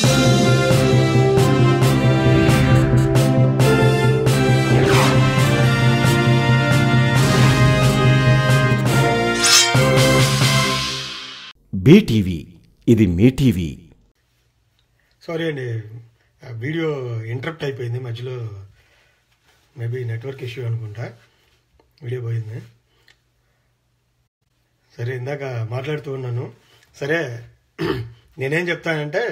BTV ఇది మీ TV sorry అండి ఆ వీడియో ఇంటరప్ట్ అయిపోయింది మధ్యలో మేబీ నెట్వర్క్ ఇష్యూ అనుకుంటా వీడియో పోయింది సరే ఇందాక మాట్లాడుతూ ఉన్నాను సరే నేనేం చెప్తానంటే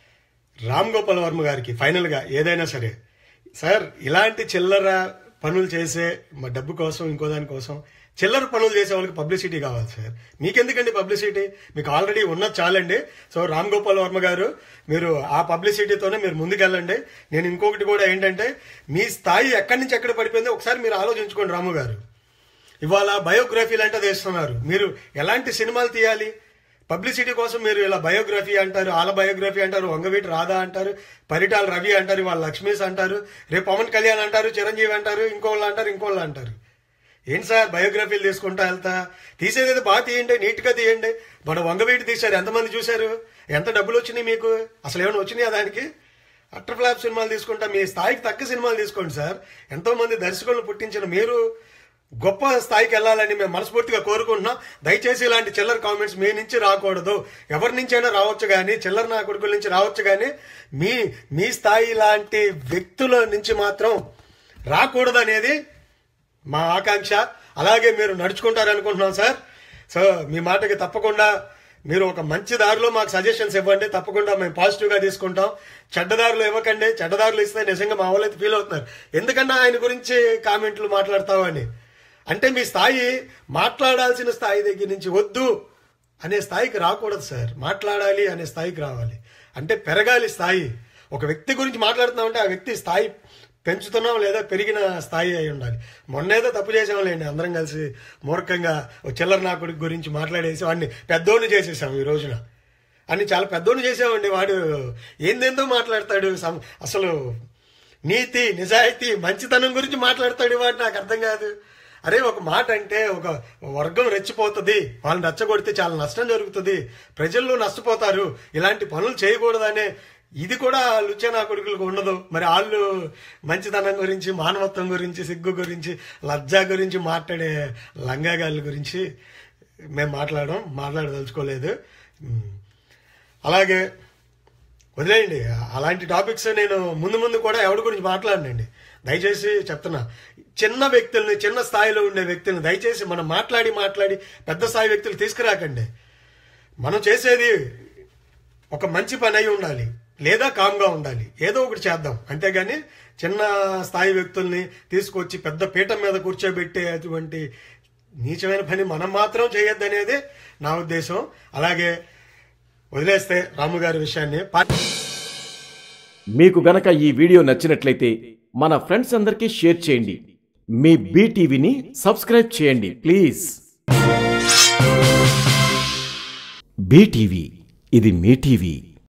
రామ్ గోపాల్ వర్మ గారికి ఫైనల్గా ఏదైనా సరే సార్ ఇలాంటి చిల్లర పనులు చేసే మా డబ్బు కోసం ఇంకో దాని కోసం చిల్లర పనులు చేసే వాళ్ళకి పబ్లిసిటీ కావాలి సార్ మీకెందుకండి పబ్లిసిటీ మీకు ఆల్రెడీ ఉన్నది చాలండి సో రామ్ గోపాల్ వర్మ గారు మీరు ఆ పబ్లిసిటీతోనే మీరు ముందుకెళ్ళండి నేను ఇంకొకటి కూడా ఏంటంటే మీ స్థాయి ఎక్కడి నుంచి ఎక్కడ పడిపోయిందో ఒకసారి మీరు ఆలోచించుకోండి రాము గారు ఇవాళ బయోగ్రఫీలు అంటే తీస్తున్నారు మీరు ఎలాంటి సినిమాలు తీయాలి పబ్లిసిటీ కోసం మీరు ఇలా బయోగ్రఫీ అంటారు ఆల బయోగ్రఫీ అంటారు వంగవీటి రాధా అంటారు పరిటాల రవి అంటారు వాళ్ళ లక్ష్మీస్ అంటారు రేపు పవన్ కళ్యాణ్ అంటారు చిరంజీవి అంటారు ఇంకోళ్ళు అంటారు ఇంకోళ్ళు అంటారు ఏంటి సార్ బయోగ్రఫీలు తీసుకుంటా వెళ్తా తీసేది బాగా తీయండి నీట్గా తీయండి మన వంగవీటి తీశారు ఎంతమంది చూశారు ఎంత డబ్బులు వచ్చినాయి మీకు అసలు ఏమైనా వచ్చినాయా దానికి అట్టర్ ఫ్లాప్ సినిమాలు తీసుకుంటా మీ స్థాయికి తగ్గ సినిమాలు తీసుకోండి సార్ ఎంతో మంది దర్శకులను పుట్టించిన మీరు గొప్ప స్థాయికి వెళ్ళాలని మేము మనస్ఫూర్తిగా కోరుకుంటున్నాం దయచేసి ఇలాంటి చిల్లర కామెంట్స్ మీ నుంచి రాకూడదు ఎవరి నుంచైనా రావచ్చు కానీ చిల్లర నా కొడుకుల నుంచి రావచ్చు కానీ మీ మీ స్థాయి లాంటి వ్యక్తుల నుంచి మాత్రం రాకూడదు అనేది మా ఆకాంక్ష అలాగే మీరు నడుచుకుంటారనుకుంటున్నాం సార్ సో మీ మాటకి తప్పకుండా మీరు ఒక మంచి దారిలో మాకు సజెషన్స్ ఇవ్వండి తప్పకుండా మేము పాజిటివ్గా తీసుకుంటాం చెడ్డదారులు ఇవ్వకండి చెడ్డదారులు ఇస్తే నిజంగా మా వాళ్ళైతే ఫీల్ అవుతున్నారు ఎందుకన్నా ఆయన గురించి కామెంట్లు మాట్లాడతామని అంటే మీ స్థాయి మాట్లాడాల్సిన స్థాయి దగ్గర నుంచి వద్దు అనే స్థాయికి రాకూడదు సార్ మాట్లాడాలి అనే స్థాయికి రావాలి అంటే పెరగాలి స్థాయి ఒక వ్యక్తి గురించి మాట్లాడుతున్నామంటే ఆ వ్యక్తి స్థాయి పెంచుతున్నాం లేదా పెరిగిన స్థాయి అయి ఉండాలి మొన్నేదో తప్పు చేసాంలేండి అందరం కలిసి మూర్ఖంగా ఓ చిల్లర నాకుడి గురించి మాట్లాడేసి వాడిని పెద్దోడిని చేసేసాం ఈ రోజున అని చాలా పెద్దోడిని చేసామండి వాడు ఏందేందో మాట్లాడతాడు సం- అసలు నీతి నిజాయితీ మంచితనం గురించి మాట్లాడతాడు వాడు నాకు అర్థం కాదు అరే ఒక మాట అంటే ఒక వర్గం రెచ్చిపోతుంది వాళ్ళని రెచ్చగొడితే చాలా నష్టం జరుగుతుంది ప్రజల్లో నష్టపోతారు ఇలాంటి పనులు చేయకూడదనే ఇది కూడా లుచ్చనా కొడుకులకు ఉండదు మరి వాళ్ళు మంచితనం గురించి మానవత్వం గురించి సిగ్గు గురించి లజ్జ గురించి మాట్లాడే లంగాగాళ్ళ గురించి మేము మాట్లాడడం మాట్లాడదలుచుకోలేదు ఉమ్. అలాగే వదిలేయండి అలాంటి టాపిక్స్ నేను ముందు ముందు కూడా ఎవరి గురించి మాట్లాడనండి దయచేసి చెప్తున్నా చిన్న వ్యక్తుల్ని చిన్న స్థాయిలో ఉండే వ్యక్తుల్ని దయచేసి మనం మాట్లాడి మాట్లాడి పెద్ద స్థాయి వ్యక్తులు తీసుకురాకండి మనం చేసేది ఒక మంచి పని అయి ఉండాలి లేదా కామ్గా ఉండాలి ఏదో ఒకటి చేద్దాం అంతేగాని చిన్న స్థాయి వ్యక్తుల్ని తీసుకొచ్చి పెద్ద పీఠం మీద కూర్చోబెట్టే అటువంటి నీచమైన పని మనం మాత్రం చేయొద్దనేది నా ఉద్దేశం అలాగే వదిలేస్తే రాము గారి విషయాన్ని పా- మీకు గనక ఈ వీడియో నచ్చినట్లయితే మన ఫ్రెండ్స్ అందరికీ షేర్ చేయండి మీ బీటీవీని సబ్స్క్రైబ్ చేయండి ప్లీజ్ బీటీవీ ఇది మీ టీవీ